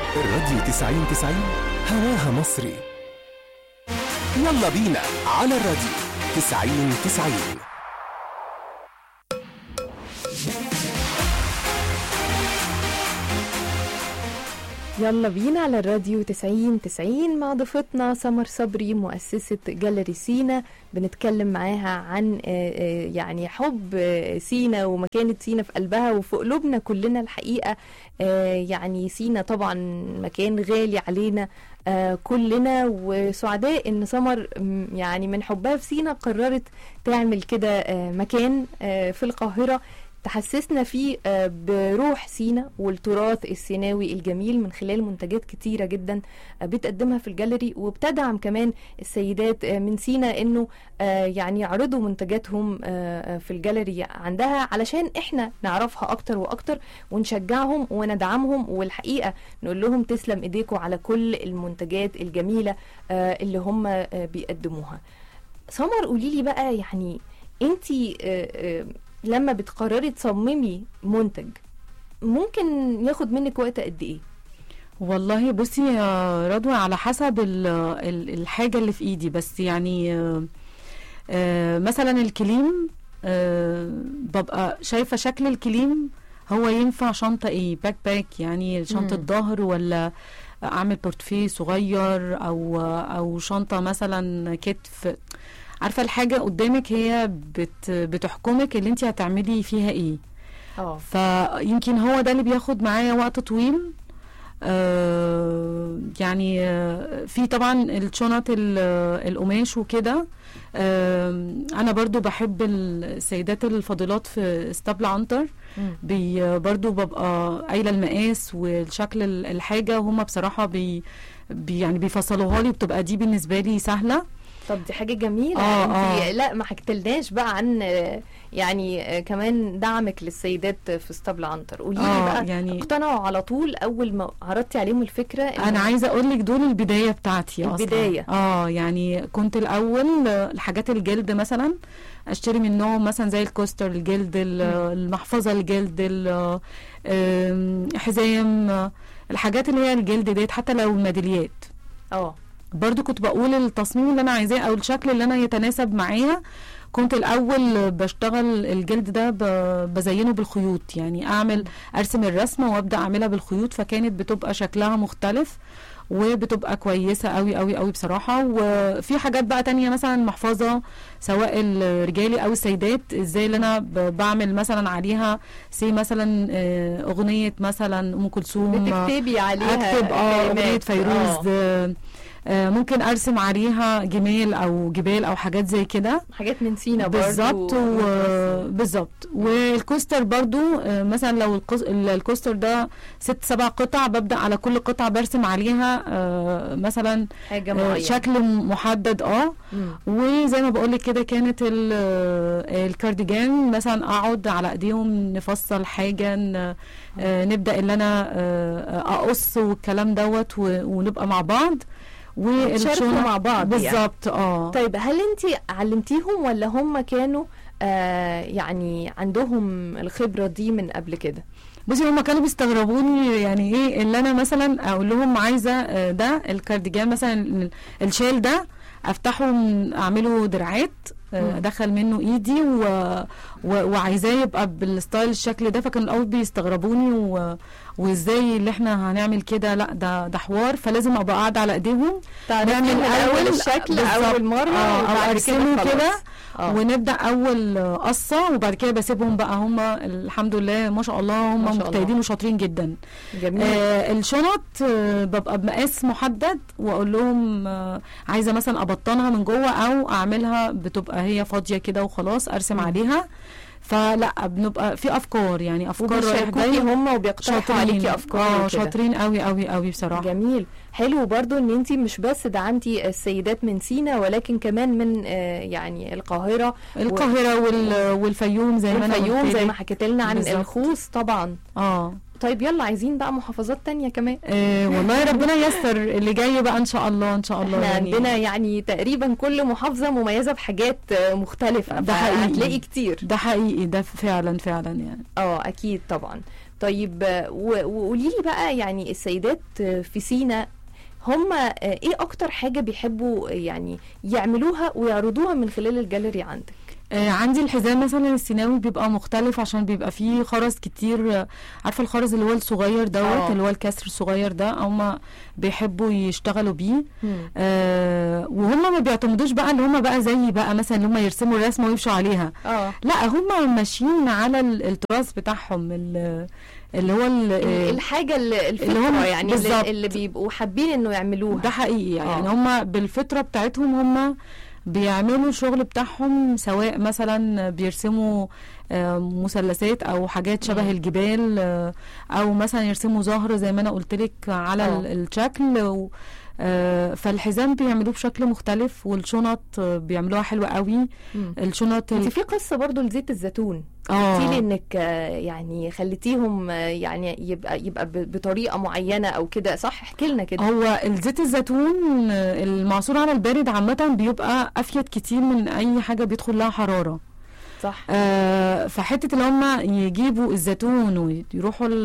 الراديو 90 90 هواها مصري يلا بينا على الراديو 90 90 يلا بينا على الراديو 90 90 مع ضيفتنا سمر صبري مؤسسة جاليري سينا بنتكلم معاها عن آه، آه، يعني حب آه، سينا ومكانة سينا في قلبها وفي قلوبنا كلنا الحقيقة آه، يعني سينا طبعا مكان غالي علينا آه، كلنا وسعداء ان سمر م، يعني من حبها في سينا قررت تعمل كده آه، مكان آه، في القاهرة تحسسنا فيه آه، بروح سينا والتراث السيناوي الجميل من خلال منتجات كتيرة جدا آه، بتقدمها في الجاليري وبتدعم كمان السيدات آه، من سينا انه آه، يعني يعرضوا منتجاتهم آه، آه، في الجاليري عندها علشان احنا نعرفها اكتر واكتر ونشجعهم وندعمهم والحقيقة نقول لهم تسلم ايديكم على كل المنتجات الجميلة آه، اللي هم آه، بيقدموها سمر قولي لي بقى يعني انتي آه، آه، لما بتقرري تصممي منتج ممكن ياخد منك وقت قد ايه والله بصي يا رضوى على حسب ال- ال- الحاجة اللي في ايدي بس يعني آه، آه، مثلا الكليم آه، ببقى شايفة شكل الكليم هو ينفع شنطة ايه باك باك يعني شنطة مم. ظهر ولا اعمل بورتفيه صغير او او شنطة مثلا كتف عارفة الحاجة قدامك هي بت بتحكمك اللي انت هتعملي فيها ايه اه فيمكن هو ده اللي بياخد معايا وقت طويل آه يعني آه في طبعا الشنط ال- القماش وكده آه انا برضو بحب السيدات الفاضلات في اسطبل عنتر بي برضو ببقى قايله المقاس والشكل ال- الحاجه وهم بصراحه بي بي يعني بيفصلوها لي بتبقى دي بالنسبه لي سهله طب دي حاجة جميلة آه، انتي آه. لا ما حكيتلناش بقى عن آه، يعني آه، كمان دعمك للسيدات في اسطبل عنتر قولي لي اه بقى يعني اقتنعوا على طول اول ما عرضتي عليهم الفكرة إنه انا عايزه اقول لك دول البدايه بتاعتي اصلا البداية. اه يعني كنت الاول آه، الحاجات الجلد مثلا اشتري منهم مثلا زي الكوستر الجلد ال- المحفظه الجلد ال- آم، حزام آه، الحاجات اللي هي الجلد ديت حتى لو الميداليات اه برضو كنت بقول التصميم اللي انا عايزاه او الشكل اللي انا يتناسب معايا كنت الاول بشتغل الجلد ده ب- بزينه بالخيوط يعني اعمل ارسم الرسمه وابدا اعملها بالخيوط فكانت بتبقى شكلها مختلف وبتبقى كويسه قوي قوي قوي بصراحه وفي حاجات بقى تانية مثلا محفظه سواء الرجالي او السيدات ازاي اللي انا ب- بعمل مثلا عليها سي مثلا آه، اغنيه مثلا ام كلثوم بتكتبي عليها اكتب اه كلمات. اغنيه فيروز آه. آه، آه، ممكن ارسم عليها جمال او جبال او حاجات زي كده حاجات من سينا برضو بالظبط و- بالظبط والكوستر برضو آه، مثلا لو الكوس- ال- الكوستر ده ست سبع قطع ببدا على كل قطعه برسم عليها آه، مثلا حاجة آه، معينة شكل محدد اه مم. وزي ما بقول لك كده كانت ال- آه، الكارديجان مثلا اقعد على ايديهم نفصل حاجه ن- آه، نبدا اللي انا آه، اقص والكلام دوت و- ونبقى مع بعض بتشاركوا والشنط- مع بعض يعني. بالظبط اه طيب هل انت علمتيهم ولا هم كانوا آه يعني عندهم الخبرة دي من قبل كده بصي هما كانوا بيستغربوني يعني ايه اللي انا مثلا اقول لهم عايزه آه، ده الكارديجان مثلا ال- الشال ده افتحه من- اعمله دراعات آه، مم. ادخل منه ايدي و... و... وعايزاه يبقى بالستايل الشكل ده فكانوا الاول بيستغربوني و... وازاي اللي احنا هنعمل كده لا ده ده حوار فلازم ابقى قاعده على ايديهم تعرفي من اول الشكل بالظبط. اول مرة آه، وبعد او كده ارسمه خلاص. كده آه. ونبدا اول آه، قصه وبعد كده بسيبهم بقى هم الحمد لله ما شاء الله هم ما شاء الله. مجتهدين وشاطرين جدا جميل آه الشنط آه ببقى بمقاس محدد واقول لهم آه عايزه مثلا ابطنها من جوه او اعملها بتبقى هي فاضيه كده وخلاص ارسم مم. عليها فلا بنبقى في افكار يعني افكار رايح وبيشاركوكي جاي هم وبيقترحوا عليكي افكار اه وكده. شاطرين قوي قوي قوي بصراحه جميل حلو برضو ان انت مش بس دعمتي السيدات من سينا ولكن كمان من آه يعني القاهرة القاهره وال والفيوم زي ما انا والفيوم قلت زي لك. ما حكيت لنا عن بالظبط. الخوص طبعا اه طيب يلا عايزين بقى محافظات تانية كمان آه والله ربنا ييسر اللي جاي بقى ان شاء الله ان شاء الله احنا يعني عندنا يعني تقريبا كل محافظة مميزة بحاجات آه، مختلفة ده حقيقي. هتلاقي كتير ده حقيقي ده فعلا فعلا يعني اه اكيد طبعا طيب آه، و- وقولي لي بقى يعني السيدات آه، في سينا هم آه، ايه اكتر حاجه بيحبوا آه، يعني يعملوها ويعرضوها من خلال الجاليري عندك آه عندي الحزام مثلا السيناوي بيبقى مختلف عشان بيبقى فيه خرز كتير آه، عارفه الخرز اللي هو الصغير دوت آه. اللي هو الكسر الصغير ده هما بيحبوا يشتغلوا بيه آه وهم ما بيعتمدوش بقى اللي هم بقى زي بقى مثلا اللي هم يرسموا الرسمه ويمشوا عليها اه لا هم ماشيين على ال- التراث بتاعهم ال- اللي هو ال- ال- الحاجه اللي اللي الفكره هم- يعني بالظبط. اللي, اللي بيبقوا حابين انه يعملوها ده حقيقي يعني, آه. يعني هم بالفطره بتاعتهم هم بيعملوا شغل بتاعهم سواء مثلا بيرسموا آه، مثلثات او حاجات شبه مم. الجبال آه، او مثلا يرسموا زهر زي ما انا قلت لك على آه. ال- الشكل و- آه، فالحزام بيعملوه بشكل مختلف والشنط آه، بيعملوها حلوه قوي مم. الشنط انت ال- في قصه برضو لزيت الزيتون اه قلتي لي انك آه، يعني خليتيهم آه، يعني يبقى يبقى ب- بطريقه معينه او كده صح احكي لنا كده هو الزيت الزيتون آه، المعصور على البارد عامة بيبقى أفيد كتير من أي حاجة بيدخل لها حرارة صح آه، فحته اللي هم يجيبوا الزيتون ويروحوا ال-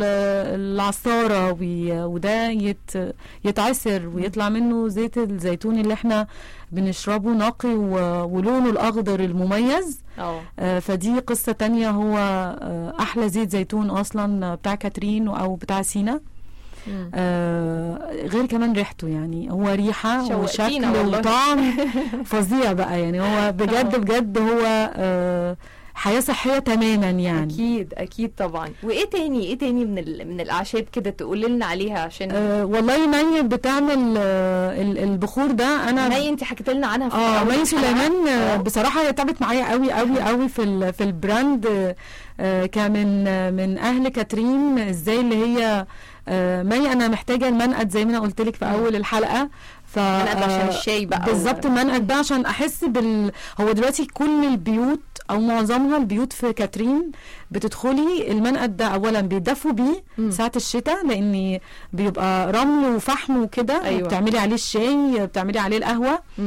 العصاره وي- وده يت يتعصر ويطلع منه زيت الزيتون اللي احنا بنشربه نقي و- ولونه الاخضر المميز اه آه، فدي قصه تانية هو آه، احلى زيت زيتون اصلا بتاع كاترين او بتاع سينا مم. آه، غير كمان ريحته يعني هو ريحه شوقتينا وشكل والله. وطعم فظيع بقى يعني هو بجد بجد هو آه، حياه صحيه تماما يعني اكيد اكيد طبعا وايه تاني ايه تاني من ال- من الاعشاب كده تقولي لنا عليها عشان آه والله مي بتعمل آه ال- البخور ده انا مي انت حكيت لنا عنها في اه أول مي الحلقة. سليمان آه آه. بصراحه هي تعبت معايا قوي قوي قوي في ال- في البراند آه، آه كمن آه، من اهل كاترين ازاي اللي هي آه مي انا محتاجه المنقد زي ما انا قلت لك في مم. اول الحلقه ف منقد عشان آه، الشاي بقى بالظبط المنقد ده عشان احس بال هو دلوقتي كل البيوت او معظمها البيوت في كاترين بتدخلي المنقد ده اولا بيدفوا بيه مم. ساعه الشتاء لان بيبقى رمل وفحم وكده أيوة. بتعملي عليه الشاي بتعملي عليه القهوه مم.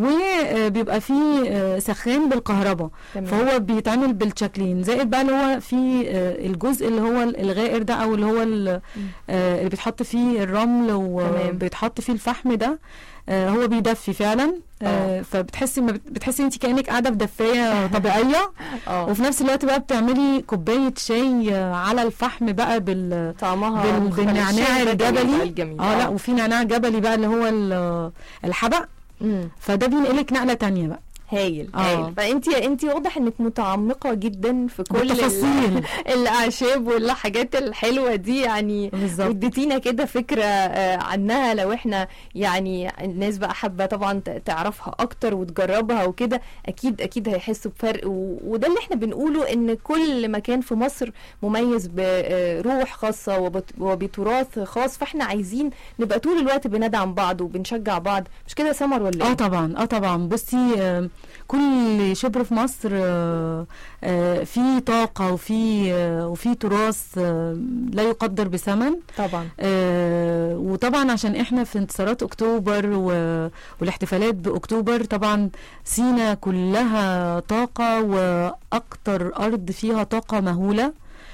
وبيبقى فيه آه، سخان بالكهرباء تمام. فهو بيتعمل بالشكلين زائد بقى اللي هو في آه، الجزء اللي هو الغائر ده او اللي هو ال- مم. آه، اللي بيتحط فيه الرمل تمام. وبيتحط فيه الفحم ده آه، هو بيدفي فعلا آه. آه، فبتحسي ما بت- بتحسي انت كانك قاعده في دفايه طبيعيه اه وفي نفس الوقت بقى بتعملي كوبايه شاي آه، على الفحم بقى بال طعمها بال- مختلف. بالنعناع الشاي بدوي الجبلي. بقى الجميل اه لا وفي نعناع جبلي بقى اللي هو ال- الحبق مم. فده بينقلك نقله تانية بقى هايل آه. هايل فانت انت واضح انك متعمقه جدا في كل ال- بالتفاصيل الاعشاب والحاجات الحلوه دي يعني بالظبط اديتينا كده فكره آه، عنها لو احنا يعني الناس بقى حابه طبعا ت- تعرفها اكتر وتجربها وكده اكيد اكيد هيحسوا بفرق و- وده اللي احنا بنقوله ان كل مكان في مصر مميز بروح خاصه وبت- وبتراث خاص فاحنا عايزين نبقى طول الوقت بندعم بعض وبنشجع بعض مش كده يا سمر ولا اه ايه؟ طبعا اه طبعا بصي آه، كل شبر في مصر آه، آه، في طاقة وفي آه، وفي تراث آه، لا يقدر بثمن طبعا آه، وطبعا عشان احنا في انتصارات اكتوبر و- والاحتفالات باكتوبر طبعا سينا كلها طاقة واكتر ارض فيها طاقة مهولة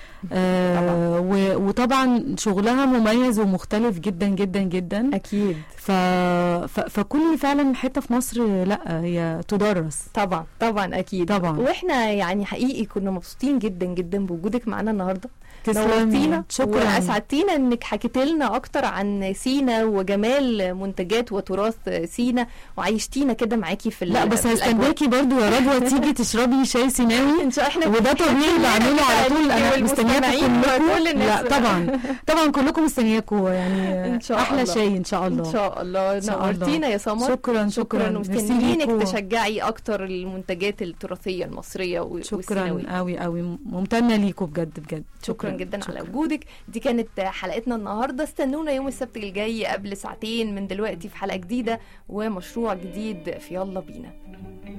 آه و- وطبعا شغلها مميز ومختلف جدا جدا جدا اكيد ف... ف... فكل فعلا حته في مصر لا هي تدرس طبعا طبعا اكيد طبعا. واحنا يعني حقيقي كنا مبسوطين جدا جدا بوجودك معانا النهارده تسلمي نورتينا شكرا واسعدتينا انك حكيت لنا اكتر عن سينا وجمال منتجات وتراث سينا وعيشتينا كده معاكي في ال- لا بس في الأجواء. هستناكي برضو يا رضوى تيجي تشربي شاي سيناوي ان شاء احنا وده طبيعي بعمله على طول انا والمستمعين مستنياكم وكل كلكم الناس. لا طبعا طبعا كلكم مستنياكم يعني إن شاء احلى الله. شاي ان شاء الله ان شاء الله إن شاء الله. نورتينا يا سمر شكرا شكرا شكرا ميرسي ومستنيينك ليكوا. تشجعي اكتر المنتجات التراثيه المصريه و- شكرا والسيناويه قوي قوي ممتنه ليكم بجد بجد شكرا جدا شكرا. على وجودك دي كانت حلقتنا النهارده استنونا يوم السبت الجاي قبل ساعتين من دلوقتي في حلقه جديده ومشروع جديد في يلا بينا